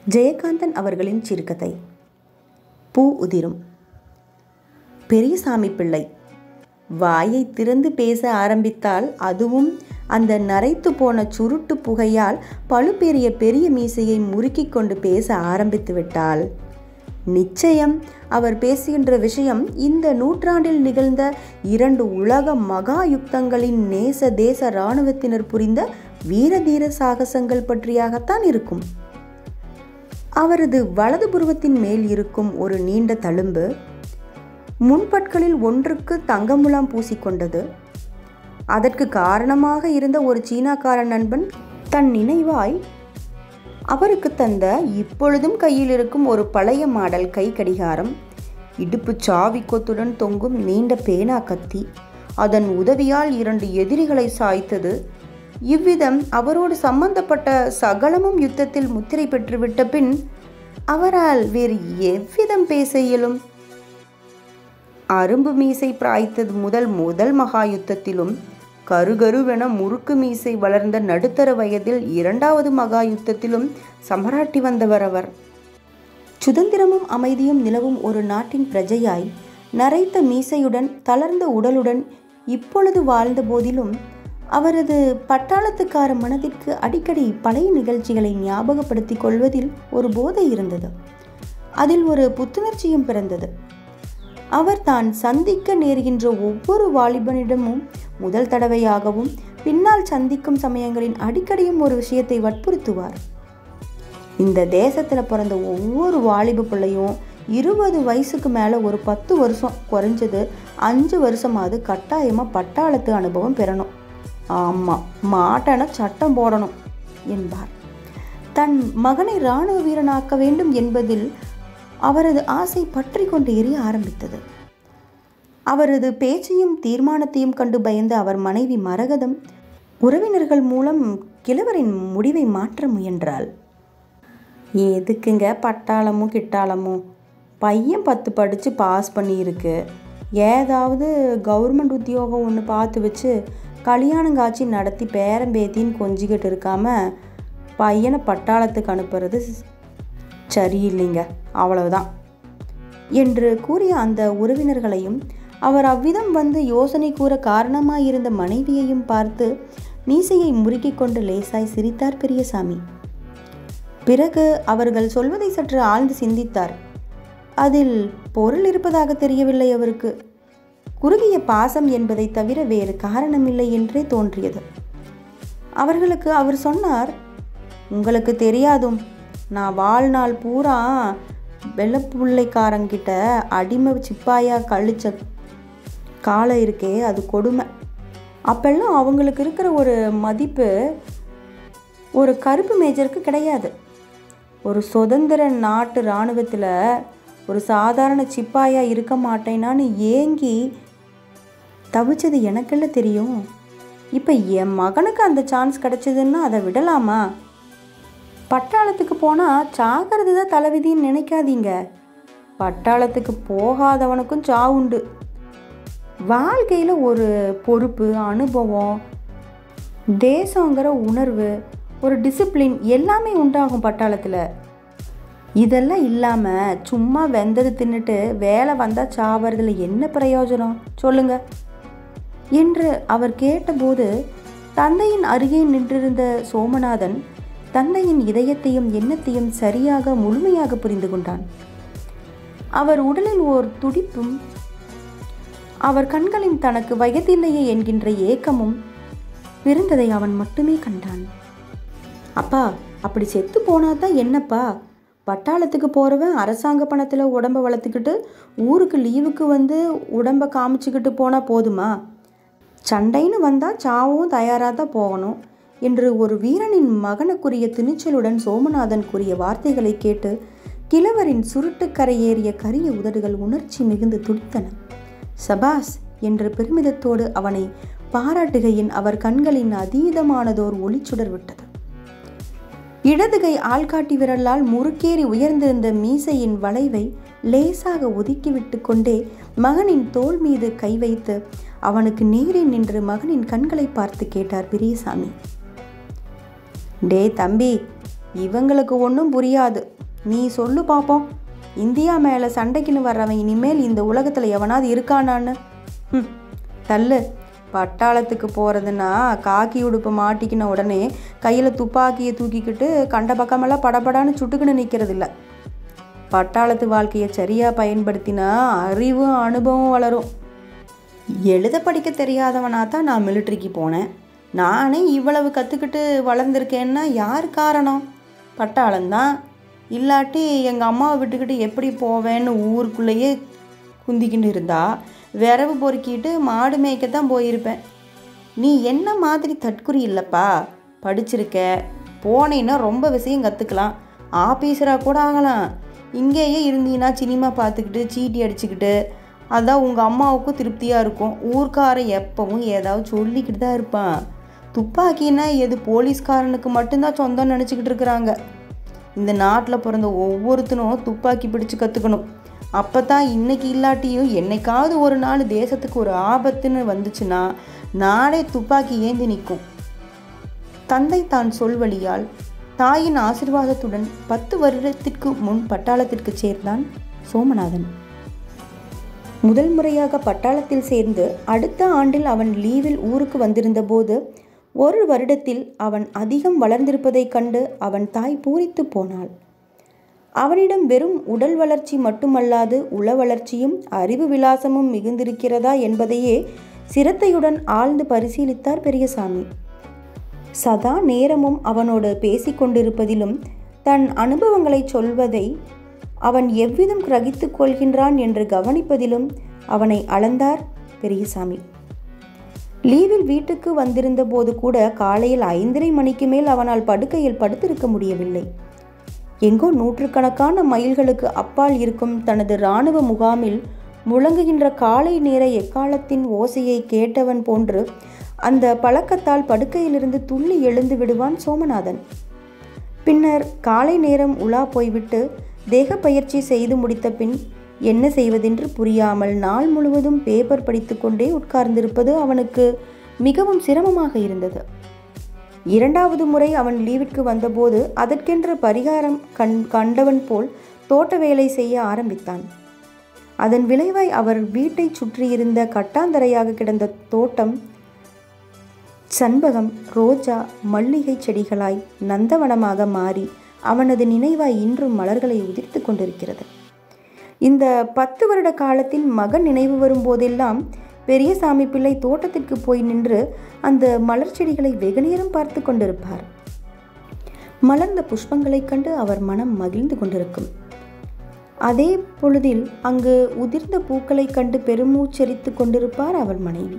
ஜெயகாந்தன் அவர்களின் சிறுகதை பூ உதிரும் பெரியசாமி பிள்ளை வாயை திறந்து பேச ஆரம்பித்தால் அதுவும் அந்த நரைத்து போன சுருட்டு புகையால் பழுப்பேறிய பெரிய மீசையை முறுக்கிக் கொண்டு பேச ஆரம்பித்து விட்டால் நிச்சயம் அவர் பேசுகின்ற விஷயம் இந்த நூற்றாண்டில் நிகழ்ந்த இரண்டு உலக மகா யுத்தங்களின் நேச தேச இராணுவத்தினர் புரிந்த வீரதீர சாகசங்கள் பற்றியாகத்தான் இருக்கும் அவரது வலது புருவத்தின் மேல் இருக்கும் ஒரு நீண்ட தழும்பு முன்பற்களில் ஒன்றுக்கு தங்கமுலாம் பூசிக்கொண்டது அதற்கு காரணமாக இருந்த ஒரு சீனாக்கார நண்பன் தன் நினைவாய் அவருக்கு தந்த இப்பொழுதும் கையில் இருக்கும் ஒரு பழைய மாடல் கை கடிகாரம் இடுப்பு சாவி கொத்துடன் தொங்கும் நீண்ட பேனா கத்தி அதன் உதவியால் இரண்டு எதிரிகளை சாய்த்தது இவ்விதம் அவரோடு சம்பந்தப்பட்ட சகலமும் யுத்தத்தில் முத்திரை பெற்றுவிட்ட பின் அவரால் வேறு எவ்விதம் பேச இயலும் அரும்பு மீசை பிராய்த்தது முதல் முதல் மகா யுத்தத்திலும் கருகருவென முறுக்கு மீசை வளர்ந்த நடுத்தர வயதில் இரண்டாவது மகா யுத்தத்திலும் சமராட்டி வந்தவர் அவர் சுதந்திரமும் அமைதியும் நிலவும் ஒரு நாட்டின் பிரஜையாய் நரைத்த மீசையுடன் தளர்ந்த உடலுடன் இப்பொழுது வாழ்ந்த போதிலும் அவரது பட்டாளத்துக்கார மனதிற்கு அடிக்கடி பழைய நிகழ்ச்சிகளை ஞாபகப்படுத்திக் கொள்வதில் ஒரு போதை இருந்தது அதில் ஒரு புத்துணர்ச்சியும் பிறந்தது அவர் தான் சந்திக்க நேர்கின்ற ஒவ்வொரு வாலிபனிடமும் முதல் தடவையாகவும் பின்னால் சந்திக்கும் சமயங்களின் அடிக்கடியும் ஒரு விஷயத்தை வற்புறுத்துவார் இந்த தேசத்தில் பிறந்த ஒவ்வொரு வாலிப பிள்ளையும் இருபது வயசுக்கு மேலே ஒரு பத்து வருஷம் குறைஞ்சது அஞ்சு வருஷமாவது கட்டாயமாக பட்டாளத்து அனுபவம் பெறணும் ஆமாம் மாட்டன சட்டம் போடணும் என்பார் தன் மகனை இராணுவ வீரனாக்க வேண்டும் என்பதில் அவரது ஆசை பற்றி கொண்டு எரிய ஆரம்பித்தது அவரது பேச்சையும் தீர்மானத்தையும் கண்டு பயந்த அவர் மனைவி மரகதம் உறவினர்கள் மூலம் கிழவரின் முடிவை மாற்ற முயன்றாள் எதுக்குங்க பட்டாளமும் கிட்டாளமும் பையன் பத்து படித்து பாஸ் பண்ணியிருக்கு ஏதாவது கவர்மெண்ட் உத்தியோகம் ஒன்று பார்த்து வச்சு கல்யாணம் காட்சி நடத்தி பேரம்பேத்தின்னு கொஞ்சிக்கிட்டு இருக்காம பையனை பட்டாளத்துக்கு அனுப்புறது சரியில்லைங்க அவ்வளவுதான் என்று கூறிய அந்த உறவினர்களையும் அவர் அவ்விதம் வந்து யோசனை கூற காரணமாயிருந்த மனைவியையும் பார்த்து மீசையை முறுக்கிக் கொண்டு லேசாய் சிரித்தார் பெரியசாமி பிறகு அவர்கள் சொல்வதை சற்று ஆழ்ந்து சிந்தித்தார் அதில் பொருள் இருப்பதாக தெரியவில்லை அவருக்கு குறுகிய பாசம் என்பதை தவிர வேறு காரணமில்லை என்றே தோன்றியது அவர்களுக்கு அவர் சொன்னார் உங்களுக்கு தெரியாதும் நான் வாழ்நாள் பூரா வெள்ளப்புள்ளைக்காரங்கிட்ட அடிமை சிப்பாயா கழிச்ச காலம் இருக்கே அது கொடுமை அப்பெல்லாம் அவங்களுக்கு இருக்கிற ஒரு மதிப்பு ஒரு கருப்பு மேஜருக்கு கிடையாது ஒரு சுதந்திர நாட்டு இராணுவத்தில் ஒரு சாதாரண சிப்பாயா இருக்க மாட்டேனான்னு ஏங்கி தவிச்சது எனக்கெல்லாம் தெரியும் இப்போ என் மகனுக்கு அந்த சான்ஸ் கிடச்சிதுன்னா அதை விடலாமா பட்டாளத்துக்கு போனால் சாகிறது தான் தலைவிதின்னு நினைக்காதீங்க பட்டாளத்துக்கு போகாதவனுக்கும் சாவுண்டு வாழ்க்கையில் ஒரு பொறுப்பு அனுபவம் தேசங்கிற உணர்வு ஒரு டிசிப்ளின் எல்லாமே உண்டாகும் பட்டாளத்தில் இதெல்லாம் இல்லாமல் சும்மா வெந்தது தின்னுட்டு வேலை வந்தால் சாவறதுல என்ன பிரயோஜனம் சொல்லுங்க என்று அவர் கேட்டபோது தந்தையின் அருகே நின்றிருந்த சோமநாதன் தந்தையின் இதயத்தையும் எண்ணத்தையும் சரியாக முழுமையாக புரிந்து கொண்டான் அவர் உடலில் ஓர் துடிப்பும் அவர் கண்களின் தனக்கு வயதில்லையே என்கின்ற ஏக்கமும் பிறந்ததை அவன் மட்டுமே கண்டான் அப்பா அப்படி செத்து போனா தான் என்னப்பா பட்டாளத்துக்கு போகிறவன் அரசாங்க பணத்தில் உடம்பை வளர்த்துக்கிட்டு ஊருக்கு லீவுக்கு வந்து உடம்பை காமிச்சிக்கிட்டு போனால் போதுமா சண்டைன்னு வந்தால் சாவும் தயாராக தான் போகணும் என்று ஒரு வீரனின் மகனுக்குரிய துணிச்சலுடன் சோமநாதன் கூறிய வார்த்தைகளை கேட்டு கிழவரின் சுருட்டு கரையேறிய கரிய உதடுகள் உணர்ச்சி மிகுந்து துடித்தன சபாஸ் என்று பெருமிதத்தோடு அவனை பாராட்டுகையின் அவர் கண்களின் அதீதமானதோர் ஒளிச்சுடர் விட்டது இடதுகை ஆள்காட்டி விரலால் முறுக்கேறி உயர்ந்திருந்த மீசையின் வளைவை லேசாக ஒதுக்கிவிட்டு கொண்டே மகனின் தோள் மீது கை வைத்து அவனுக்கு நேரே நின்று மகனின் கண்களை பார்த்து கேட்டார் பெரியசாமி டே தம்பி இவங்களுக்கு ஒன்றும் புரியாது நீ சொல்லு பார்ப்போம் இந்தியா மேலே சண்டைக்குன்னு வர்றவன் இனிமேல் இந்த உலகத்தில் எவனாவது இருக்கானான்னு ம் தள்ளு பட்டாளத்துக்கு போகிறதுனா காக்கி உடுப்பு மாட்டிக்கின உடனே கையில் துப்பாக்கியை தூக்கிக்கிட்டு கண்ட பக்கமெல்லாம் படபடான்னு சுட்டுக்கின்னு நிற்கிறது இல்லை பட்டாளத்து வாழ்க்கையை சரியாக பயன்படுத்தினா அறிவும் அனுபவம் வளரும் எழுத படிக்க தெரியாதவனாக தான் நான் மிலிட்ரிக்கு போனேன் நானே இவ்வளவு கற்றுக்கிட்டு வளர்ந்துருக்கேன்னா யார் காரணம் பட்டாளம்தான் இல்லாட்டி எங்கள் அம்மாவை விட்டுக்கிட்டு எப்படி போவேன்னு ஊருக்குள்ளேயே குந்திக்கிட்டு இருந்தா விரவு பொறுக்கிட்டு மாடு மேய்க்கத்தான் போயிருப்பேன் நீ என்ன மாதிரி தற்குறி இல்லைப்பா படிச்சிருக்க போனேன்னா ரொம்ப விஷயம் கற்றுக்கலாம் ஆஃபீஸராக கூட ஆகலாம் இங்கேயே இருந்தீங்கன்னா சினிமா பார்த்துக்கிட்டு சீட்டி அடிச்சுக்கிட்டு அதான் உங்கள் அம்மாவுக்கும் திருப்தியாக இருக்கும் ஊர்க்காரன் எப்பவும் ஏதாவது சொல்லிக்கிட்டு தான் இருப்பான் துப்பாக்கின்னா எது போலீஸ்காரனுக்கு மட்டும்தான் சொந்தம் நினச்சிக்கிட்டு இருக்கிறாங்க இந்த நாட்டில் பிறந்த ஒவ்வொருத்தனும் துப்பாக்கி பிடிச்சு கற்றுக்கணும் அப்போ தான் இன்னைக்கு இல்லாட்டியும் என்னைக்காவது ஒரு நாள் தேசத்துக்கு ஒரு ஆபத்துன்னு வந்துச்சுன்னா நாடே துப்பாக்கி ஏந்தி நிற்கும் தந்தை தான் சொல்வழியால் தாயின் ஆசிர்வாதத்துடன் பத்து வருடத்திற்கு முன் பட்டாளத்திற்கு சேர்ந்தான் சோமநாதன் முதல் முறையாக பட்டாளத்தில் சேர்ந்து அடுத்த ஆண்டில் அவன் லீவில் ஊருக்கு வந்திருந்த போது ஒரு வருடத்தில் அவன் அதிகம் வளர்ந்திருப்பதைக் கண்டு அவன் தாய் பூரித்து போனாள் அவனிடம் வெறும் உடல் வளர்ச்சி மட்டுமல்லாது உள வளர்ச்சியும் அறிவு விலாசமும் மிகுந்திருக்கிறதா என்பதையே சிரத்தையுடன் ஆழ்ந்து பரிசீலித்தார் பெரியசாமி சதா நேரமும் அவனோடு பேசிக்கொண்டிருப்பதிலும் தன் அனுபவங்களை சொல்வதை அவன் எவ்விதம் கிரகித்துக் கொள்கின்றான் என்று கவனிப்பதிலும் அவனை அளந்தார் பெரியசாமி லீவில் வீட்டுக்கு வந்திருந்த போது கூட காலையில் ஐந்தரை மணிக்கு மேல் அவனால் படுக்கையில் படுத்திருக்க முடியவில்லை எங்கோ நூற்றுக்கணக்கான மைல்களுக்கு அப்பால் இருக்கும் தனது இராணுவ முகாமில் முழங்குகின்ற காலை நேர எக்காலத்தின் ஓசையை கேட்டவன் போன்று அந்த பழக்கத்தால் படுக்கையிலிருந்து துள்ளி எழுந்து விடுவான் சோமநாதன் பின்னர் காலை நேரம் உலா போய்விட்டு தேக பயிற்சி செய்து முடித்த பின் என்ன செய்வதென்று புரியாமல் நாள் முழுவதும் பேப்பர் படித்துக்கொண்டே உட்கார்ந்திருப்பது அவனுக்கு மிகவும் சிரமமாக இருந்தது இரண்டாவது முறை அவன் லீவிற்கு வந்தபோது அதற்கென்ற பரிகாரம் கண் கண்டவன் போல் தோட்ட வேலை செய்ய ஆரம்பித்தான் அதன் விளைவாய் அவர் வீட்டை சுற்றியிருந்த கட்டாந்தரையாக கிடந்த தோட்டம் சண்பகம் ரோஜா மல்லிகை செடிகளாய் நந்தவனமாக மாறி அவனது நினைவாய் இன்றும் மலர்களை உதிர்த்து கொண்டிருக்கிறது இந்த பத்து வருட காலத்தில் மகன் நினைவு வரும்போதெல்லாம் பெரியசாமி பிள்ளை தோட்டத்திற்கு போய் நின்று அந்த மலர் செடிகளை வெகுநேரம் பார்த்து கொண்டிருப்பார் மலர்ந்த புஷ்பங்களைக் கண்டு அவர் மனம் மகிழ்ந்து கொண்டிருக்கும் அதே பொழுதில் அங்கு உதிர்ந்த பூக்களைக் கண்டு பெருமூச்சரித்து கொண்டிருப்பார் அவர் மனைவி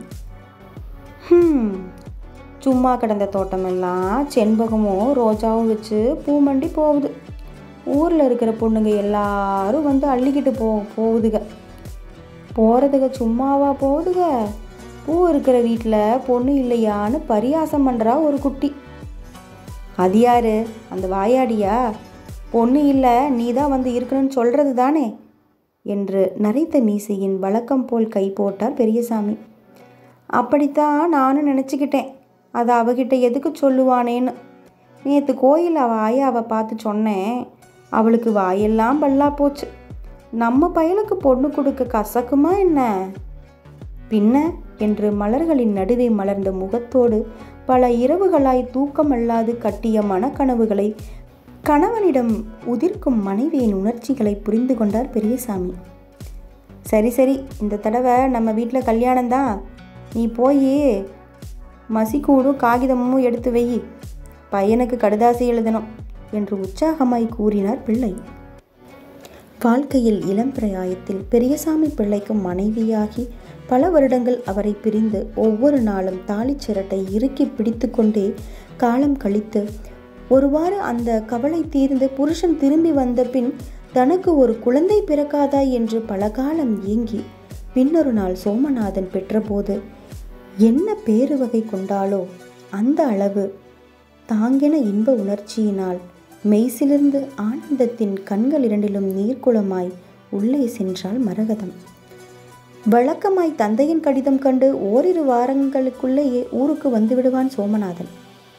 ஹம் சும்மா கிடந்த தோட்டமெல்லாம் செண்பகமும் ரோஜாவும் வச்சு பூ மண்டி போகுது ஊரில் இருக்கிற பொண்ணுங்க எல்லாரும் வந்து அள்ளிக்கிட்டு போ போகுதுக போகிறதுக சும்மாவா போகுதுக பூ இருக்கிற வீட்டில் பொண்ணு இல்லையான்னு பரியாசம் பண்ணுறா ஒரு குட்டி அது யாரு அந்த வாயாடியா பொண்ணு இல்லை நீ தான் வந்து இருக்கணும்னு சொல்கிறது தானே என்று நரைத்த மீசையின் வழக்கம் போல் கை போட்டார் பெரியசாமி அப்படித்தான் நானும் நினச்சிக்கிட்டேன் அதை அவகிட்ட எதுக்கு சொல்லுவானேன்னு நேற்று கோயில் அவள் ஆயாவை பார்த்து சொன்னேன் அவளுக்கு வாயெல்லாம் பல்லா போச்சு நம்ம பயலுக்கு பொண்ணு கொடுக்க கசக்குமா என்ன பின்ன என்று மலர்களின் நடுவே மலர்ந்த முகத்தோடு பல இரவுகளாய் தூக்கமல்லாது கட்டிய மனக்கனவுகளை கணவனிடம் உதிர்க்கும் மனைவியின் உணர்ச்சிகளை புரிந்து கொண்டார் பெரியசாமி சரி சரி இந்த தடவை நம்ம வீட்டில் கல்யாணம்தான் நீ போய் மசிக்கூடும் காகிதமும் எடுத்து வை பையனுக்கு கடுதாசி எழுதணும் என்று உற்சாகமாய் கூறினார் பிள்ளை வாழ்க்கையில் இளம் பிரயாயத்தில் பெரியசாமி பிள்ளைக்கு மனைவியாகி பல வருடங்கள் அவரை பிரிந்து ஒவ்வொரு நாளும் தாலிச் சிரட்டை இறுக்கி பிடித்து கொண்டே காலம் கழித்து ஒருவாறு அந்த கவலை தீர்ந்து புருஷன் திரும்பி வந்த பின் தனக்கு ஒரு குழந்தை பிறக்காதா என்று பல காலம் ஏங்கி பின்னொரு நாள் சோமநாதன் பெற்றபோது என்ன பேரு வகை கொண்டாலோ அந்த அளவு தாங்கென இன்ப உணர்ச்சியினால் மெய்சிலிருந்து ஆனந்தத்தின் கண்கள் இரண்டிலும் நீர்க்குளமாய் உள்ளே சென்றாள் மரகதம் வழக்கமாய் தந்தையின் கடிதம் கண்டு ஓரிரு வாரங்களுக்குள்ளேயே ஊருக்கு வந்து விடுவான் சோமநாதன்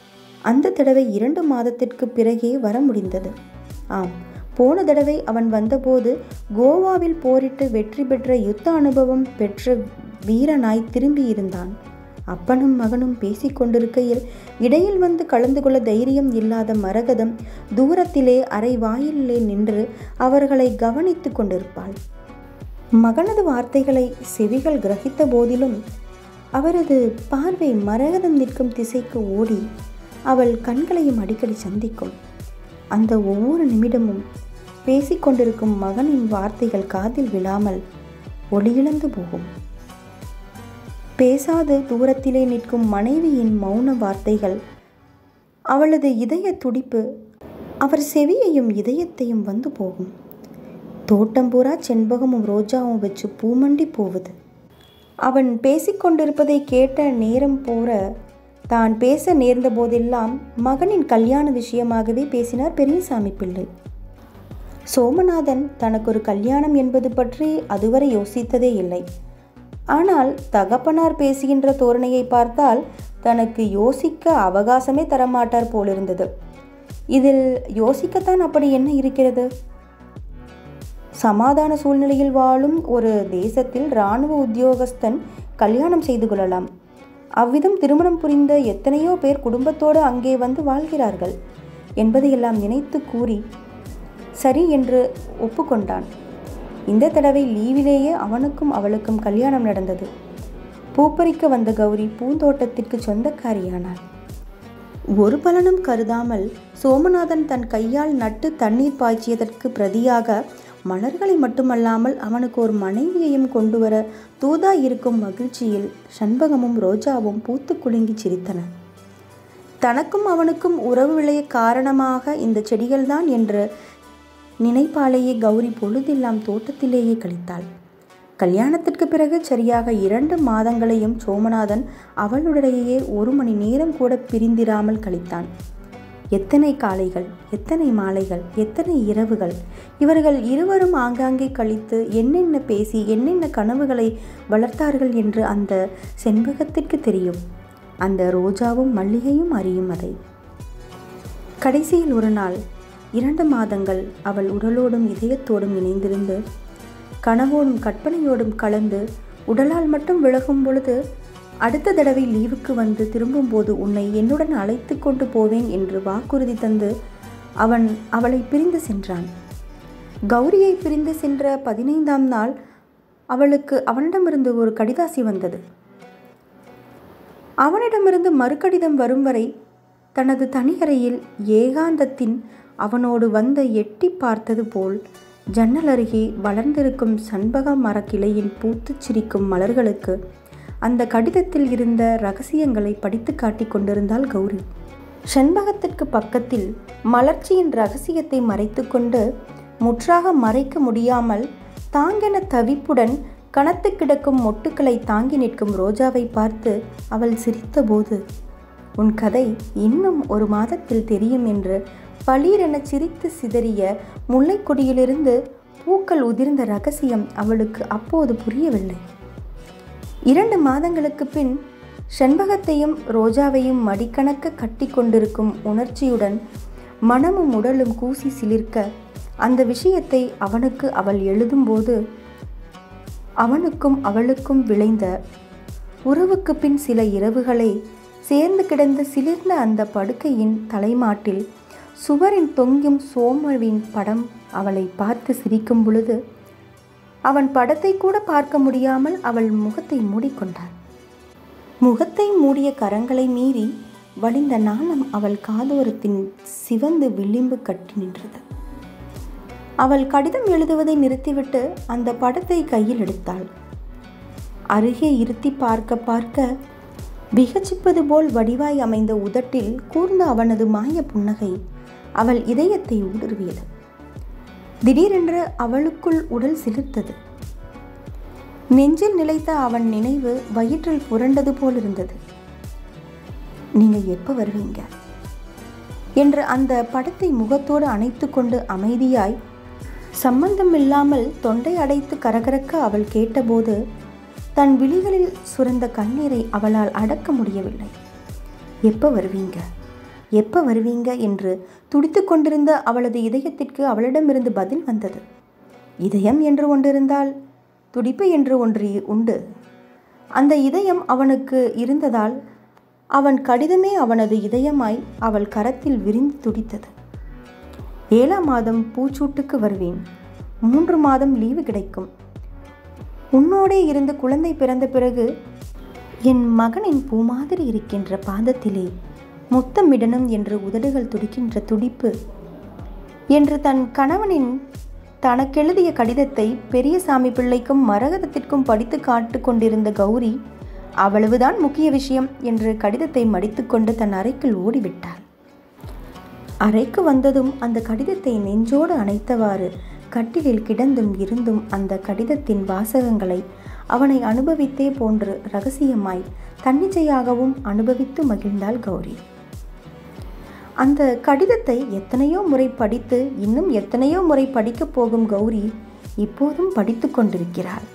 அந்த தடவை இரண்டு மாதத்திற்கு பிறகே வர முடிந்தது ஆம் போன தடவை அவன் வந்தபோது கோவாவில் போரிட்டு வெற்றி பெற்ற யுத்த அனுபவம் பெற்ற வீரனாய் திரும்பியிருந்தான் அப்பனும் மகனும் பேசிக்கொண்டிருக்கையில் இடையில் வந்து கலந்து கொள்ள தைரியம் இல்லாத மரகதம் தூரத்திலே அரை வாயிலே நின்று அவர்களை கவனித்து கொண்டிருப்பாள் மகனது வார்த்தைகளை செவிகள் கிரகித்த போதிலும் அவரது பார்வை மரகதம் நிற்கும் திசைக்கு ஓடி அவள் கண்களையும் அடிக்கடி சந்திக்கும் அந்த ஒவ்வொரு நிமிடமும் பேசிக்கொண்டிருக்கும் மகனின் வார்த்தைகள் காதில் விழாமல் ஒளியிழந்து போகும் பேசாது தூரத்திலே நிற்கும் மனைவியின் மௌன வார்த்தைகள் அவளது இதய துடிப்பு அவர் செவியையும் இதயத்தையும் வந்து போகும் தோட்டம் பூரா செண்பகமும் ரோஜாவும் வச்சு பூமண்டி போவது அவன் பேசிக்கொண்டிருப்பதை கேட்ட நேரம் போற தான் பேச நேர்ந்த போதெல்லாம் மகனின் கல்யாண விஷயமாகவே பேசினார் பெரியசாமி பிள்ளை சோமநாதன் தனக்கு ஒரு கல்யாணம் என்பது பற்றி அதுவரை யோசித்ததே இல்லை ஆனால் தகப்பனார் பேசுகின்ற தோரணையை பார்த்தால் தனக்கு யோசிக்க அவகாசமே தரமாட்டார் போலிருந்தது இதில் யோசிக்கத்தான் அப்படி என்ன இருக்கிறது சமாதான சூழ்நிலையில் வாழும் ஒரு தேசத்தில் இராணுவ உத்தியோகஸ்தன் கல்யாணம் செய்து கொள்ளலாம் அவ்விதம் திருமணம் புரிந்த எத்தனையோ பேர் குடும்பத்தோடு அங்கே வந்து வாழ்கிறார்கள் என்பதையெல்லாம் நினைத்து கூறி சரி என்று ஒப்புக்கொண்டான் இந்த தடவை லீவிலேயே அவனுக்கும் அவளுக்கும் கல்யாணம் நடந்தது பூப்பறிக்க வந்த கௌரி பூந்தோட்டத்திற்கு சொந்தக்காரியானாள் ஒரு பலனும் கருதாமல் சோமநாதன் தன் கையால் நட்டு தண்ணீர் பாய்ச்சியதற்கு பிரதியாக மலர்களை மட்டுமல்லாமல் அவனுக்கு ஒரு மனைவியையும் கொண்டு வர தூதாய் இருக்கும் மகிழ்ச்சியில் சண்பகமும் ரோஜாவும் பூத்து குலுங்கி சிரித்தன தனக்கும் அவனுக்கும் உறவு விளைய காரணமாக இந்த செடிகள்தான் என்று நினைப்பாலேயே கௌரி பொழுதெல்லாம் தோட்டத்திலேயே கழித்தாள் கல்யாணத்திற்கு பிறகு சரியாக இரண்டு மாதங்களையும் சோமநாதன் அவளுடையே ஒரு மணி நேரம் கூட பிரிந்திராமல் கழித்தான் எத்தனை காலைகள் எத்தனை மாலைகள் எத்தனை இரவுகள் இவர்கள் இருவரும் ஆங்காங்கே கழித்து என்னென்ன பேசி என்னென்ன கனவுகளை வளர்த்தார்கள் என்று அந்த செண்பகத்திற்கு தெரியும் அந்த ரோஜாவும் மல்லிகையும் அறியும் அதை கடைசியில் ஒரு நாள் இரண்டு மாதங்கள் அவள் உடலோடும் இதயத்தோடும் இணைந்திருந்து கனவோடும் கற்பனையோடும் கலந்து உடலால் மட்டும் விலகும் பொழுது அடுத்த தடவை லீவுக்கு வந்து திரும்பும்போது உன்னை என்னுடன் அழைத்து கொண்டு போவேன் என்று வாக்குறுதி தந்து அவன் அவளை பிரிந்து சென்றான் கௌரியை பிரிந்து சென்ற பதினைந்தாம் நாள் அவளுக்கு அவனிடமிருந்து ஒரு கடிதாசி வந்தது அவனிடமிருந்து மறுகடிதம் வரும் வரை தனது தனியறையில் ஏகாந்தத்தின் அவனோடு வந்த எட்டி பார்த்தது போல் ஜன்னல் அருகே வளர்ந்திருக்கும் சண்பக மரக்கிளையின் பூத்துச் சிரிக்கும் மலர்களுக்கு அந்த கடிதத்தில் இருந்த ரகசியங்களை படித்து காட்டிக் கொண்டிருந்தாள் கௌரி செண்பகத்திற்கு பக்கத்தில் மலர்ச்சியின் ரகசியத்தை மறைத்துக்கொண்டு முற்றாக மறைக்க முடியாமல் தாங்கென தவிப்புடன் கனத்து கிடக்கும் மொட்டுக்களை தாங்கி நிற்கும் ரோஜாவை பார்த்து அவள் சிரித்தபோது உன் கதை இன்னும் ஒரு மாதத்தில் தெரியும் என்று பளீரென சிரித்து சிதறிய முல்லைக்கொடியிலிருந்து பூக்கள் உதிர்ந்த ரகசியம் அவளுக்கு அப்போது புரியவில்லை இரண்டு மாதங்களுக்கு பின் செண்பகத்தையும் ரோஜாவையும் மடிக்கணக்க கட்டி கொண்டிருக்கும் உணர்ச்சியுடன் மனமும் உடலும் கூசி சிலிர்க்க அந்த விஷயத்தை அவனுக்கு அவள் எழுதும்போது அவனுக்கும் அவளுக்கும் விளைந்த உறவுக்கு பின் சில இரவுகளை சேர்ந்து கிடந்த சிலிர்ந்த அந்த படுக்கையின் தலைமாட்டில் சுவரின் தொங்கும் சோமவின் படம் அவளை பார்த்து சிரிக்கும் பொழுது அவன் படத்தை கூட பார்க்க முடியாமல் அவள் முகத்தை மூடிக்கொண்டாள் முகத்தை மூடிய கரங்களை மீறி வழிந்த நாணம் அவள் காதோரத்தின் சிவந்து விளிம்பு கட்டி நின்றது அவள் கடிதம் எழுதுவதை நிறுத்திவிட்டு அந்த படத்தை கையில் எடுத்தாள் அருகே இருத்தி பார்க்க பார்க்க விகச்சிப்பது போல் வடிவாய் அமைந்த உதட்டில் கூர்ந்த அவனது மாய புன்னகை அவள் இதயத்தை ஊடுருவியது திடீரென்று அவளுக்குள் உடல் சிலிர்த்தது நெஞ்சில் நிலைத்த அவன் நினைவு வயிற்றில் புரண்டது போல் இருந்தது நீங்க எப்போ வருவீங்க என்று அந்த படத்தை முகத்தோடு அணைத்து கொண்டு அமைதியாய் சம்பந்தம் இல்லாமல் தொண்டை அடைத்து கரகரக்க அவள் கேட்டபோது தன் விழிகளில் சுரந்த கண்ணீரை அவளால் அடக்க முடியவில்லை எப்போ வருவீங்க எப்போ வருவீங்க என்று துடித்து கொண்டிருந்த அவளது இதயத்திற்கு அவளிடமிருந்து பதில் வந்தது இதயம் என்று ஒன்றிருந்தால் துடிப்பு என்று ஒன்று உண்டு அந்த இதயம் அவனுக்கு இருந்ததால் அவன் கடிதமே அவனது இதயமாய் அவள் கரத்தில் விரிந்து துடித்தது ஏழாம் மாதம் பூச்சூட்டுக்கு வருவேன் மூன்று மாதம் லீவு கிடைக்கும் உன்னோடே இருந்து குழந்தை பிறந்த பிறகு என் மகனின் பூ மாதிரி இருக்கின்ற பாதத்திலே முத்தமிடணும் என்று உதடுகள் துடிக்கின்ற துடிப்பு என்று தன் கணவனின் தனக்கெழுதிய கடிதத்தை பெரியசாமி பிள்ளைக்கும் மரகதத்திற்கும் படித்து காட்டு கொண்டிருந்த கௌரி அவ்வளவுதான் முக்கிய விஷயம் என்று கடிதத்தை மடித்துக்கொண்டு தன் அறைக்குள் ஓடிவிட்டாள் அறைக்கு வந்ததும் அந்த கடிதத்தை நெஞ்சோடு அணைத்தவாறு கட்டிலில் கிடந்தும் இருந்தும் அந்த கடிதத்தின் வாசகங்களை அவனை அனுபவித்தே போன்று ரகசியமாய் தன்னிச்சையாகவும் அனுபவித்து மகிழ்ந்தாள் கௌரி அந்த கடிதத்தை எத்தனையோ முறை படித்து இன்னும் எத்தனையோ முறை படிக்கப் போகும் கௌரி இப்போதும் படித்து கொண்டிருக்கிறாள்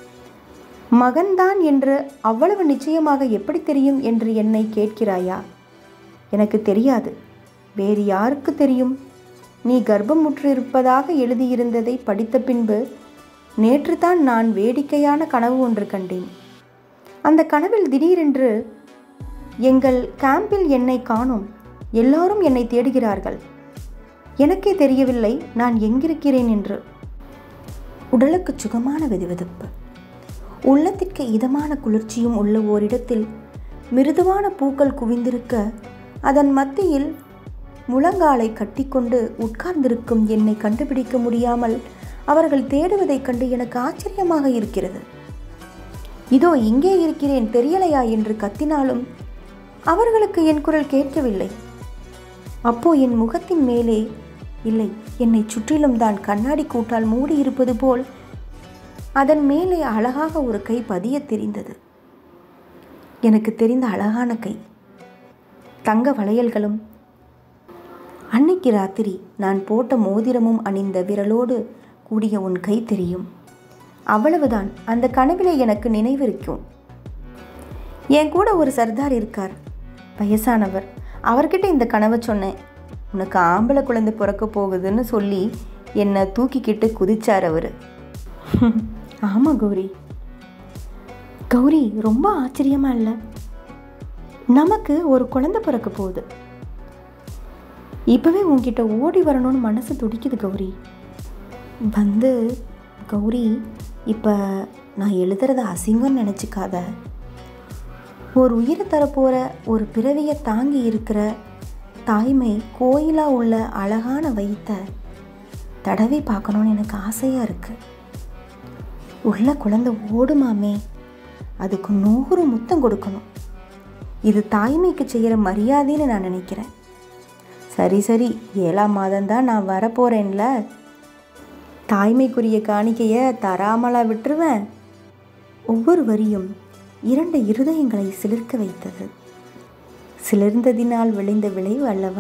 மகன்தான் என்று அவ்வளவு நிச்சயமாக எப்படி தெரியும் என்று என்னை கேட்கிறாயா எனக்கு தெரியாது வேறு யாருக்கு தெரியும் நீ கர்ப்பமுற்றிருப்பதாக எழுதியிருந்ததை படித்த பின்பு நேற்றுதான் நான் வேடிக்கையான கனவு ஒன்று கண்டேன் அந்த கனவில் திடீரென்று எங்கள் கேம்பில் என்னை காணோம் எல்லாரும் என்னை தேடுகிறார்கள் எனக்கே தெரியவில்லை நான் எங்கிருக்கிறேன் என்று உடலுக்கு சுகமான வெதுவெதுப்பு உள்ளத்திற்கு இதமான குளிர்ச்சியும் உள்ள ஓரிடத்தில் மிருதுவான பூக்கள் குவிந்திருக்க அதன் மத்தியில் முழங்காலை கட்டிக்கொண்டு உட்கார்ந்திருக்கும் என்னை கண்டுபிடிக்க முடியாமல் அவர்கள் தேடுவதைக் கண்டு எனக்கு ஆச்சரியமாக இருக்கிறது இதோ இங்கே இருக்கிறேன் தெரியலையா என்று கத்தினாலும் அவர்களுக்கு என் குரல் கேட்கவில்லை அப்போ என் முகத்தின் மேலே இல்லை என்னை சுற்றிலும் தான் கண்ணாடி கூட்டால் மூடி இருப்பது போல் அதன் மேலே அழகாக ஒரு கை பதிய தெரிந்தது எனக்கு தெரிந்த அழகான கை தங்க வளையல்களும் அன்னைக்கு ராத்திரி நான் போட்ட மோதிரமும் அணிந்த விரலோடு கூடிய உன் கை தெரியும் அவ்வளவுதான் அந்த கனவிலே எனக்கு நினைவிருக்கும் என் கூட ஒரு சர்தார் இருக்கார் வயசானவர் அவர்கிட்ட இந்த கனவை சொன்னேன் உனக்கு ஆம்பளை குழந்தை பிறக்க போகுதுன்னு சொல்லி என்னை தூக்கிக்கிட்டு குதிச்சார் அவர் ஆமாம் கௌரி கௌரி ரொம்ப ஆச்சரியமா இல்லை நமக்கு ஒரு குழந்தை பிறக்க போகுது இப்போவே உன்கிட்ட ஓடி வரணும்னு மனசு துடிக்குது கௌரி வந்து கௌரி இப்போ நான் எழுதுறத அசிங்கம்னு நினச்சிக்காத ஒரு உயிரை தரப்போகிற ஒரு பிறவியை தாங்கி இருக்கிற தாய்மை கோயிலாக உள்ள அழகான வயித்தை தடவி பார்க்கணுன்னு எனக்கு ஆசையாக இருக்குது உள்ள குழந்தை ஓடுமாமே அதுக்கு நூறு முத்தம் கொடுக்கணும் இது தாய்மைக்கு செய்கிற மரியாதைன்னு நான் நினைக்கிறேன் சரி சரி ஏழாம் மாதம்தான் நான் வரப்போகிறேன்ல தாய்மைக்குரிய காணிக்கையை தராமலா விட்டுருவேன் ஒவ்வொரு வரியும் இரண்டு இருதயங்களை சிலிர்க்க வைத்தது சிலிர்ந்ததினால் விளைந்த விளைவு அல்லவா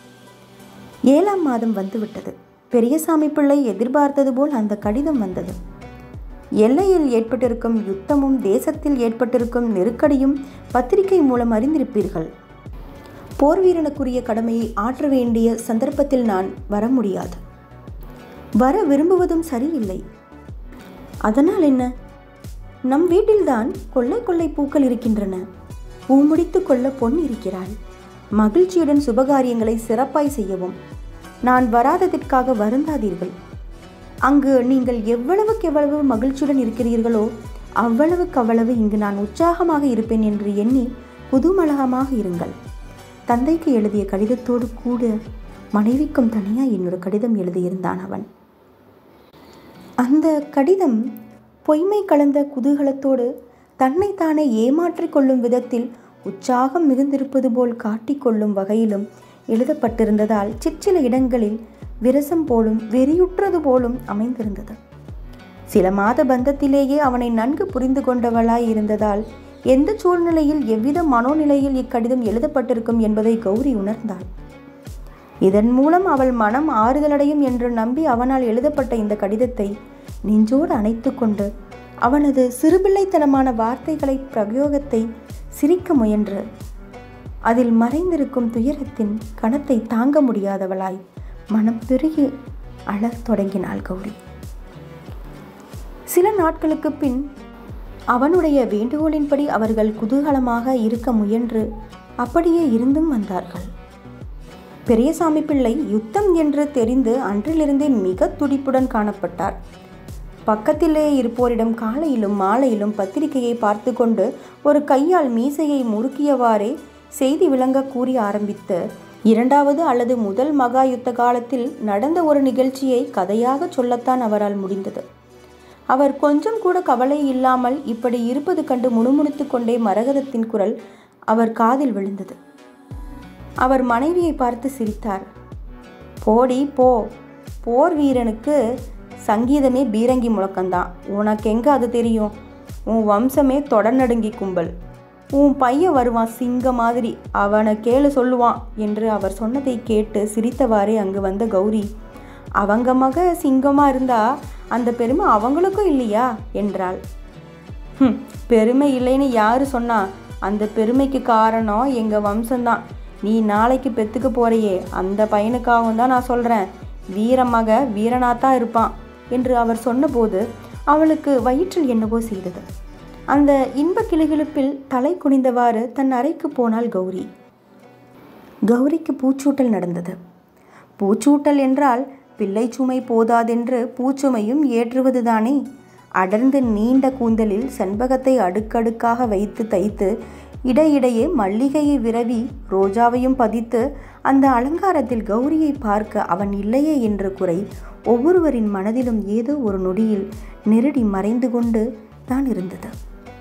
ஏழாம் மாதம் வந்துவிட்டது பெரியசாமி பிள்ளை எதிர்பார்த்தது போல் அந்த கடிதம் வந்தது எல்லையில் ஏற்பட்டிருக்கும் யுத்தமும் தேசத்தில் ஏற்பட்டிருக்கும் நெருக்கடியும் பத்திரிகை மூலம் அறிந்திருப்பீர்கள் போர் வீரனுக்குரிய கடமையை ஆற்ற வேண்டிய சந்தர்ப்பத்தில் நான் வர முடியாது வர விரும்புவதும் சரியில்லை அதனால் என்ன நம் வீட்டில்தான் கொள்ளை கொள்ளை பூக்கள் இருக்கின்றன பூ முடித்து கொள்ள பொன் இருக்கிறாள் மகிழ்ச்சியுடன் சுபகாரியங்களை சிறப்பாய் செய்யவும் நான் வராததற்காக வருந்தாதீர்கள் அங்கு நீங்கள் எவ்வளவுக்கு எவ்வளவு மகிழ்ச்சியுடன் இருக்கிறீர்களோ அவ்வளவுக்கு அவ்வளவு இங்கு நான் உற்சாகமாக இருப்பேன் என்று எண்ணி புதுமலகமாக இருங்கள் தந்தைக்கு எழுதிய கடிதத்தோடு கூட மனைவிக்கும் தனியாக இன்னொரு கடிதம் எழுதியிருந்தான் அவன் அந்த கடிதம் பொய்மை கலந்த குதூகலத்தோடு தன்னைத்தானே ஏமாற்றிக் கொள்ளும் விதத்தில் உற்சாகம் மிகுந்திருப்பது போல் காட்டிக்கொள்ளும் வகையிலும் எழுதப்பட்டிருந்ததால் சிற்சில இடங்களில் விரசம் போலும் வெறியுற்றது போலும் அமைந்திருந்தது சில மாத பந்தத்திலேயே அவனை நன்கு புரிந்து கொண்டவளாய் இருந்ததால் எந்த சூழ்நிலையில் எவ்வித மனோநிலையில் இக்கடிதம் எழுதப்பட்டிருக்கும் என்பதை கௌரி உணர்ந்தாள் இதன் மூலம் அவள் மனம் ஆறுதலடையும் என்று நம்பி அவனால் எழுதப்பட்ட இந்த கடிதத்தை நெஞ்சோடு அணைத்து கொண்டு அவனது சிறுபிள்ளைத்தனமான வார்த்தைகளை பிரயோகத்தை சிரிக்க முயன்று அதில் மறைந்திருக்கும் துயரத்தின் கணத்தை தாங்க முடியாதவளாய் மனம் பெருகி அழத் தொடங்கினாள் கௌரி சில நாட்களுக்கு பின் அவனுடைய வேண்டுகோளின்படி அவர்கள் குதூகலமாக இருக்க முயன்று அப்படியே இருந்தும் வந்தார்கள் பெரியசாமி பிள்ளை யுத்தம் என்று தெரிந்து அன்றிலிருந்தே மிக துடிப்புடன் காணப்பட்டார் பக்கத்திலே இருப்போரிடம் காலையிலும் மாலையிலும் பத்திரிகையை பார்த்து கொண்டு ஒரு கையால் மீசையை முறுக்கியவாறே செய்தி விளங்க கூறி ஆரம்பித்து இரண்டாவது அல்லது முதல் மகா யுத்த காலத்தில் நடந்த ஒரு நிகழ்ச்சியை கதையாக சொல்லத்தான் அவரால் முடிந்தது அவர் கொஞ்சம் கூட கவலை இல்லாமல் இப்படி இருப்பது கண்டு முணுமுணுத்து கொண்டே மரகதத்தின் குரல் அவர் காதில் விழுந்தது அவர் மனைவியை பார்த்து சிரித்தார் போடி போ போர் வீரனுக்கு சங்கீதமே பீரங்கி முழக்கம்தான் உனக்கு எங்க அது தெரியும் உன் வம்சமே தொடர்நடுங்கி கும்பல் உன் பையன் வருவான் சிங்க மாதிரி அவனை கேளு சொல்லுவான் என்று அவர் சொன்னதை கேட்டு சிரித்தவாறே அங்கு வந்த கௌரி அவங்க மக சிங்கமா இருந்தா அந்த பெருமை அவங்களுக்கும் இல்லையா என்றாள் "ஹும், பெருமை இல்லைன்னு யாரு சொன்னா அந்த பெருமைக்கு காரணம் எங்க வம்சம்தான் நீ நாளைக்கு பெத்துக்க போறியே அந்த பையனுக்காகவும் தான் நான் சொல்றேன் வீரமக வீரனாத்தான் இருப்பான் என்று அவர் சொன்னபோது அவளுக்கு வயிற்றில் என்னவோ செய்தது அந்த இன்ப கிளுகிழுப்பில் தலை குனிந்தவாறு தன் அறைக்கு போனாள் கௌரி கௌரிக்கு பூச்சூட்டல் நடந்தது பூச்சூட்டல் என்றால் பிள்ளை சுமை போதாதென்று பூச்சுமையும் ஏற்றுவதுதானே அடர்ந்து நீண்ட கூந்தலில் செண்பகத்தை அடுக்கடுக்காக வைத்து தைத்து இடையிடையே மல்லிகையை விரவி ரோஜாவையும் பதித்து அந்த அலங்காரத்தில் கௌரியை பார்க்க அவன் இல்லையே என்ற குறை ஒவ்வொருவரின் மனதிலும் ஏதோ ஒரு நொடியில் நெருடி மறைந்து கொண்டு தான் இருந்தது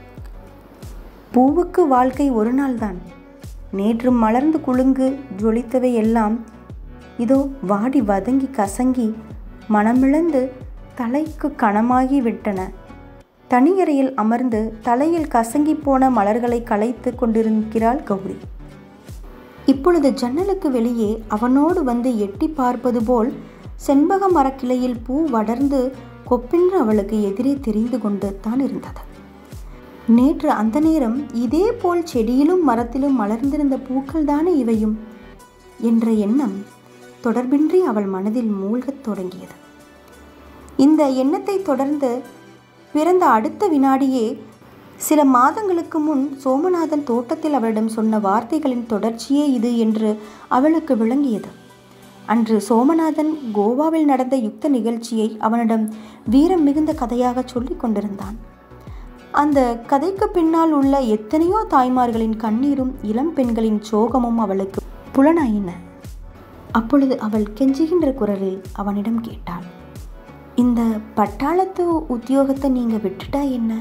பூவுக்கு வாழ்க்கை ஒரு நாள்தான் நேற்று மலர்ந்து குலுங்கு ஜொலித்தவை எல்லாம் இதோ வாடி வதங்கி கசங்கி மனமிழந்து தலைக்கு கனமாகி விட்டன தனியறையில் அமர்ந்து தலையில் கசங்கி போன மலர்களை களைத்து கொண்டிருக்கிறாள் கௌரி இப்பொழுது ஜன்னலுக்கு வெளியே அவனோடு வந்து எட்டி பார்ப்பது போல் செண்பக மரக்கிளையில் பூ வளர்ந்து கொப்பென்று அவளுக்கு எதிரே தெரிந்து கொண்டு தான் இருந்தது நேற்று அந்த நேரம் இதே போல் செடியிலும் மரத்திலும் மலர்ந்திருந்த பூக்கள் தானே இவையும் என்ற எண்ணம் தொடர்பின்றி அவள் மனதில் மூழ்கத் தொடங்கியது இந்த எண்ணத்தை தொடர்ந்து பிறந்த அடுத்த வினாடியே சில மாதங்களுக்கு முன் சோமநாதன் தோட்டத்தில் அவளிடம் சொன்ன வார்த்தைகளின் தொடர்ச்சியே இது என்று அவளுக்கு விளங்கியது அன்று சோமநாதன் கோவாவில் நடந்த யுத்த நிகழ்ச்சியை அவனிடம் வீரம் மிகுந்த கதையாக சொல்லிக் கொண்டிருந்தான் அந்த கதைக்கு பின்னால் உள்ள எத்தனையோ தாய்மார்களின் கண்ணீரும் இளம் பெண்களின் சோகமும் அவளுக்கு புலனாயின அப்பொழுது அவள் கெஞ்சுகின்ற குரலில் அவனிடம் கேட்டாள் இந்த பட்டாளத்து உத்தியோகத்தை நீங்க விட்டுட்டா என்ன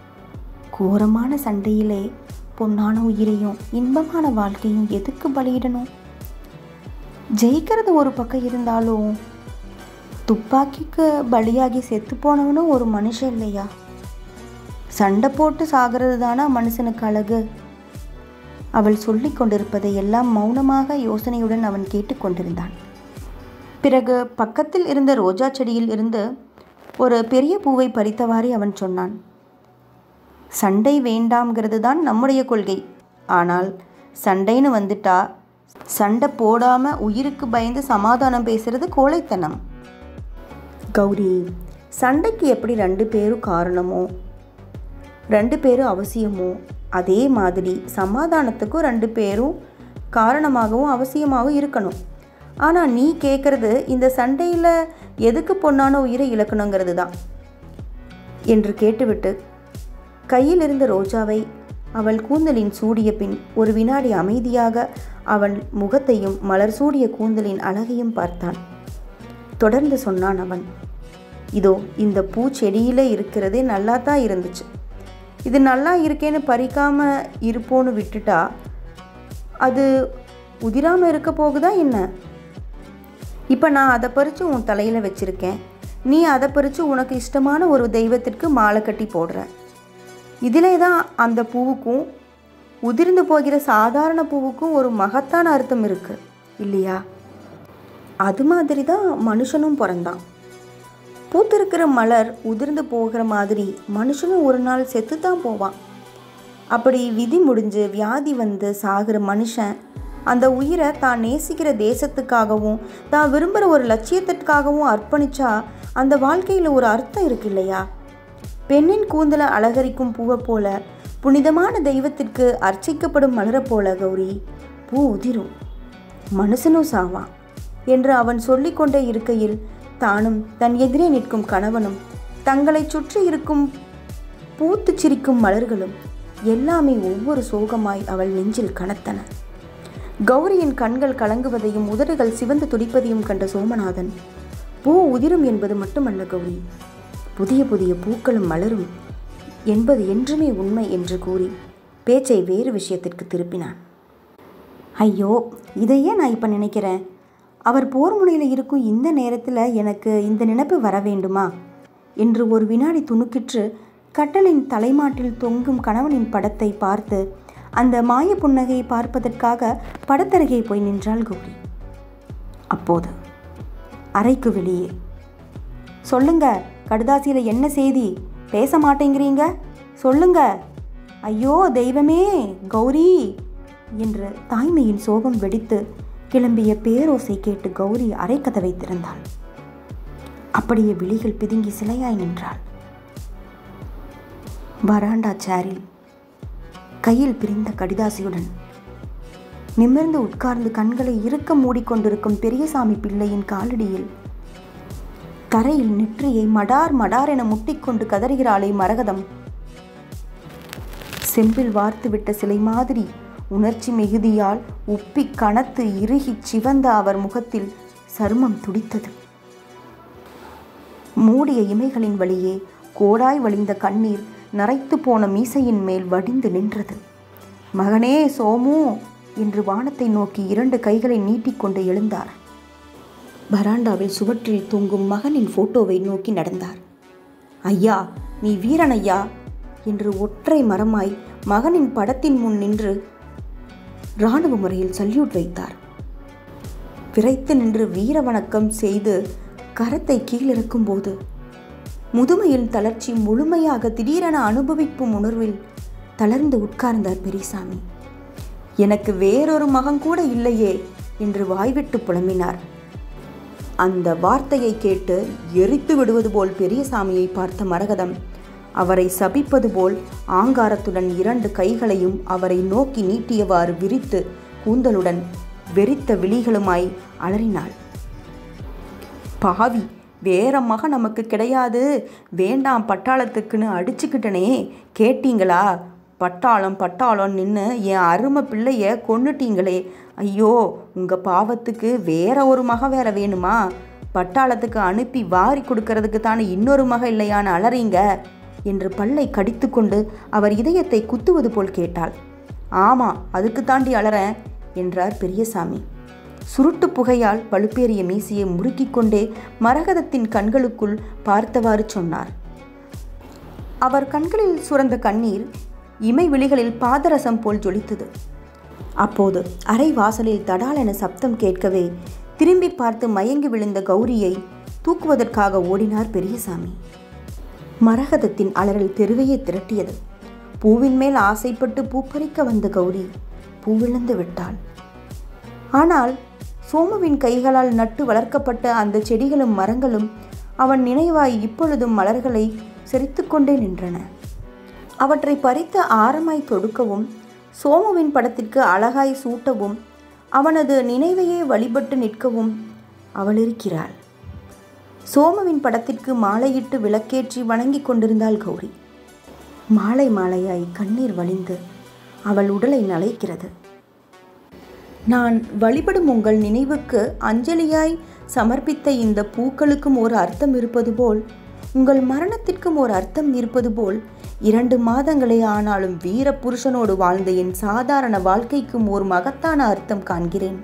கோரமான சண்டையிலே பொன்னான உயிரையும் இன்பமான வாழ்க்கையும் எதுக்கு பலியிடணும் ஜெயிக்கிறது ஒரு பக்கம் இருந்தாலும் துப்பாக்கிக்கு பலியாகி செத்து போனவனும் ஒரு மனுஷன் இல்லையா சண்டை போட்டு சாகிறது தானா மனுஷனுக்கு அழகு அவள் சொல்லிக் கொண்டிருப்பதை எல்லாம் மௌனமாக யோசனையுடன் அவன் கேட்டுக்கொண்டிருந்தான் பிறகு பக்கத்தில் இருந்த ரோஜா செடியில் இருந்து ஒரு பெரிய பூவை பறித்தவாறே அவன் சொன்னான் சண்டை வேண்டாம்ங்கிறது தான் நம்முடைய கொள்கை ஆனால் சண்டைன்னு வந்துட்டா சண்டை போடாம உயிருக்கு பயந்து சமாதானம் பேசுறது கோழைத்தனம் கௌரி சண்டைக்கு எப்படி ரெண்டு பேரும் காரணமோ ரெண்டு பேரும் அவசியமோ அதே மாதிரி சமாதானத்துக்கும் ரெண்டு பேரும் காரணமாகவும் அவசியமாகவும் இருக்கணும் ஆனால் நீ கேட்குறது இந்த சண்டையில் எதுக்கு பொண்ணான உயிரை இழக்கணுங்கிறது தான் என்று கேட்டுவிட்டு கையில் இருந்த ரோஜாவை அவள் கூந்தலின் சூடிய பின் ஒரு வினாடி அமைதியாக அவள் முகத்தையும் மலர் சூடிய கூந்தலின் அழகையும் பார்த்தான் தொடர்ந்து சொன்னான் அவன் இதோ இந்த பூச்செடியில் இருக்கிறதே நல்லா தான் இருந்துச்சு இது நல்லா இருக்கேன்னு பறிக்காம இருப்போன்னு விட்டுட்டா அது உதிராமல் இருக்க போகுதா என்ன இப்போ நான் அதை பறித்து உன் தலையில் வச்சுருக்கேன் நீ அதை பறித்து உனக்கு இஷ்டமான ஒரு தெய்வத்திற்கு மாலை கட்டி போடுற இதிலே தான் அந்த பூவுக்கும் உதிர்ந்து போகிற சாதாரண பூவுக்கும் ஒரு மகத்தான அர்த்தம் இருக்கு இல்லையா அது மாதிரி தான் மனுஷனும் பிறந்தான் பூத்திருக்கிற மலர் உதிர்ந்து போகிற மாதிரி மனுஷனும் ஒரு நாள் செத்து தான் போவான் அப்படி விதி முடிஞ்சு வியாதி வந்து சாகிற மனுஷன் அந்த உயிரை தான் நேசிக்கிற தேசத்துக்காகவும் தான் விரும்புகிற ஒரு லட்சியத்திற்காகவும் அர்ப்பணிச்சா அந்த வாழ்க்கையில் ஒரு அர்த்தம் இருக்கு இல்லையா பெண்ணின் கூந்தலை அலங்கரிக்கும் பூவை போல புனிதமான தெய்வத்திற்கு அர்ச்சிக்கப்படும் மலரை போல கௌரி பூ உதிரும் மனுஷனும் சாவான் என்று அவன் சொல்லிக்கொண்டே இருக்கையில் தானும் தன் எதிரே நிற்கும் கணவனும் தங்களைச் சுற்றி இருக்கும் பூத்துச் சிரிக்கும் மலர்களும் எல்லாமே ஒவ்வொரு சோகமாய் அவள் நெஞ்சில் கனத்தன கௌரியின் கண்கள் கலங்குவதையும் உதடுகள் சிவந்து துடிப்பதையும் கண்ட சோமநாதன் பூ உதிரும் என்பது மட்டுமல்ல கௌரி புதிய புதிய பூக்களும் மலரும் என்பது என்றுமே உண்மை என்று கூறி பேச்சை வேறு விஷயத்திற்கு திருப்பினான் ஐயோ இதையே நான் இப்போ நினைக்கிறேன் அவர் போர் முனையில் இருக்கும் இந்த நேரத்தில் எனக்கு இந்த நினைப்பு வர வேண்டுமா என்று ஒரு வினாடி துணுக்கிற்று கட்டலின் தலைமாட்டில் தொங்கும் கணவனின் படத்தை பார்த்து அந்த மாய புன்னகையை பார்ப்பதற்காக படத்தருகே போய் நின்றாள் கௌரி அப்போது அறைக்கு வெளியே சொல்லுங்க கடுதாசியில் என்ன செய்தி பேச மாட்டேங்கிறீங்க சொல்லுங்க ஐயோ தெய்வமே கௌரி என்று தாய்மையின் சோகம் வெடித்து கிளம்பிய பேரோசை கேட்டு கௌரி அரைக்கதவை திறந்தாள் அப்படியே விழிகள் பிதுங்கி சிலையாய் நின்றாள் வராண்டா சேரில் கையில் பிரிந்த கடிதாசியுடன் நிமிர்ந்து உட்கார்ந்து கண்களை இறுக்க மூடிக்கொண்டிருக்கும் பெரியசாமி பிள்ளையின் காலடியில் தரையில் நெற்றியை மடார் மடார் என முட்டிக்கொண்டு கதறுகிறாளே மரகதம் செம்பில் வார்த்துவிட்ட சிலை மாதிரி உணர்ச்சி மிகுதியால் உப்பி கனத்து இறுகிச் சிவந்த அவர் முகத்தில் சருமம் துடித்தது மூடிய இமைகளின் வழியே கோடாய் வழிந்த கண்ணீர் நரைத்து போன மீசையின் மேல் வடிந்து நின்றது மகனே சோமு என்று வானத்தை நோக்கி இரண்டு கைகளை நீட்டிக்கொண்டு எழுந்தார் பராண்டாவில் சுவற்றில் தொங்கும் மகனின் போட்டோவை நோக்கி நடந்தார் ஐயா நீ வீரன் ஐயா என்று ஒற்றை மரமாய் மகனின் படத்தின் முன் நின்று இராணுவ முறையில் சல்யூட் வைத்தார் விரைத்து நின்று வீர வணக்கம் செய்து கரத்தை கீழிறக்கும் போது முதுமையில் தளர்ச்சி முழுமையாக திடீரென அனுபவிக்கும் உணர்வில் தளர்ந்து உட்கார்ந்தார் பெரியசாமி எனக்கு வேறொரு மகன் கூட இல்லையே என்று வாய்விட்டு புலம்பினார் அந்த வார்த்தையை கேட்டு எரித்து விடுவது போல் பெரியசாமியை பார்த்த மரகதம் அவரை சபிப்பது போல் ஆங்காரத்துடன் இரண்டு கைகளையும் அவரை நோக்கி நீட்டியவாறு விரித்து கூந்தலுடன் வெறித்த விழிகளுமாய் அலறினாள் பாவி வேற மகன் நமக்கு கிடையாது வேண்டாம் பட்டாளத்துக்குன்னு அடிச்சுக்கிட்டனே கேட்டீங்களா பட்டாளம் பட்டாளம் நின்று என் அருமை பிள்ளைய கொன்னுட்டீங்களே ஐயோ உங்கள் பாவத்துக்கு வேற ஒரு மக வேற வேணுமா பட்டாளத்துக்கு அனுப்பி வாரி கொடுக்கறதுக்கு தானே இன்னொரு மக இல்லையான்னு அலறீங்க என்று பல்லை கடித்துக்கொண்டு அவர் இதயத்தை குத்துவது போல் கேட்டாள் ஆமாம் அதுக்கு தாண்டி அலறேன் என்றார் பெரியசாமி சுருட்டு புகையால் பழுப்பேறிய மீசையை முறுக்கிக் கொண்டே மரகதத்தின் கண்களுக்குள் பார்த்தவாறு சொன்னார் அவர் கண்களில் சுரந்த கண்ணீர் இமை விழிகளில் பாதரசம் போல் ஜொலித்தது அப்போது அறை வாசலில் தடாலென சப்தம் கேட்கவே திரும்பி பார்த்து மயங்கி விழுந்த கௌரியை தூக்குவதற்காக ஓடினார் பெரியசாமி மரகதத்தின் அலறல் தெருவையே திரட்டியது பூவின் மேல் ஆசைப்பட்டு பூப்பறிக்க வந்த கௌரி பூவிழந்து விட்டாள் ஆனால் சோமுவின் கைகளால் நட்டு வளர்க்கப்பட்ட அந்த செடிகளும் மரங்களும் அவன் நினைவாய் இப்பொழுதும் மலர்களை செறித்துக்கொண்டே நின்றன அவற்றை பறித்து ஆரமாய் தொடுக்கவும் சோமுவின் படத்திற்கு அழகாய் சூட்டவும் அவனது நினைவையே வழிபட்டு நிற்கவும் அவள் இருக்கிறாள் சோமுவின் படத்திற்கு மாலையிட்டு விளக்கேற்றி வணங்கிக் கொண்டிருந்தாள் கௌரி மாலை மாலையாய் கண்ணீர் வழிந்து அவள் உடலை நலைக்கிறது நான் வழிபடும் உங்கள் நினைவுக்கு அஞ்சலியாய் சமர்ப்பித்த இந்த பூக்களுக்கும் ஒரு அர்த்தம் இருப்பது போல் உங்கள் மரணத்திற்கும் ஒரு அர்த்தம் இருப்பது போல் இரண்டு மாதங்களே ஆனாலும் வீர புருஷனோடு வாழ்ந்த என் சாதாரண வாழ்க்கைக்கும் ஒரு மகத்தான அர்த்தம் காண்கிறேன்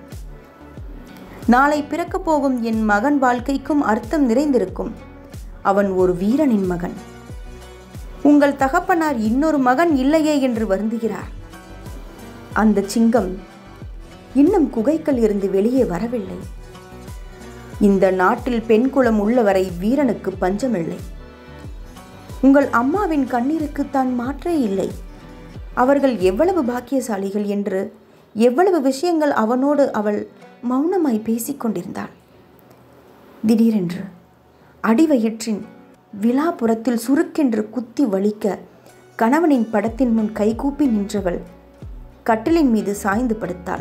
நாளை பிறக்கப் போகும் என் மகன் வாழ்க்கைக்கும் அர்த்தம் நிறைந்திருக்கும் அவன் ஒரு வீரனின் மகன் உங்கள் தகப்பனார் இன்னொரு மகன் இல்லையே என்று வருந்துகிறார் அந்த சிங்கம் இன்னும் குகைக்குள் இருந்து வெளியே வரவில்லை இந்த நாட்டில் பெண் குலம் உள்ளவரை வீரனுக்கு பஞ்சமில்லை உங்கள் அம்மாவின் கண்ணீருக்கு தான் மாற்றே இல்லை அவர்கள் எவ்வளவு பாக்கியசாலிகள் என்று எவ்வளவு விஷயங்கள் அவனோடு அவள் மௌனமாய் பேசிக்கொண்டிருந்தாள் திடீரென்று அடிவயிற்றின் விழாப்புறத்தில் சுருக்கென்று குத்தி வலிக்க கணவனின் படத்தின் முன் கைகூப்பி நின்றவள் கட்டிலின் மீது சாய்ந்து படுத்தாள்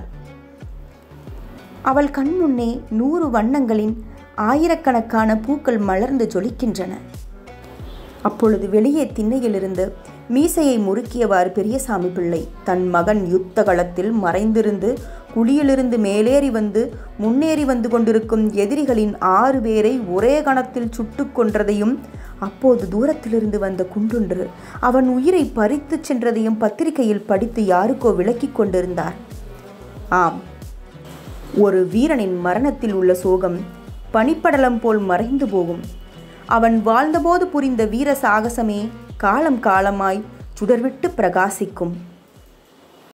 அவள் கண் முன்னே நூறு வண்ணங்களின் ஆயிரக்கணக்கான பூக்கள் மலர்ந்து ஜொலிக்கின்றன அப்பொழுது வெளியே திண்ணையிலிருந்து மீசையை முறுக்கியவாறு பெரியசாமி பிள்ளை தன் மகன் யுத்த களத்தில் மறைந்திருந்து குழியிலிருந்து மேலேறி வந்து முன்னேறி வந்து கொண்டிருக்கும் எதிரிகளின் ஆறு பேரை ஒரே கணத்தில் சுட்டுக் கொன்றதையும் அப்போது தூரத்திலிருந்து வந்த குண்டொன்று அவன் உயிரை பறித்துச் சென்றதையும் பத்திரிகையில் படித்து யாருக்கோ விளக்கிக் கொண்டிருந்தார் ஆம் ஒரு வீரனின் மரணத்தில் உள்ள சோகம் பனிப்படலம் போல் மறைந்து போகும் அவன் வாழ்ந்தபோது புரிந்த வீர சாகசமே காலம் காலமாய் சுடர்விட்டு பிரகாசிக்கும்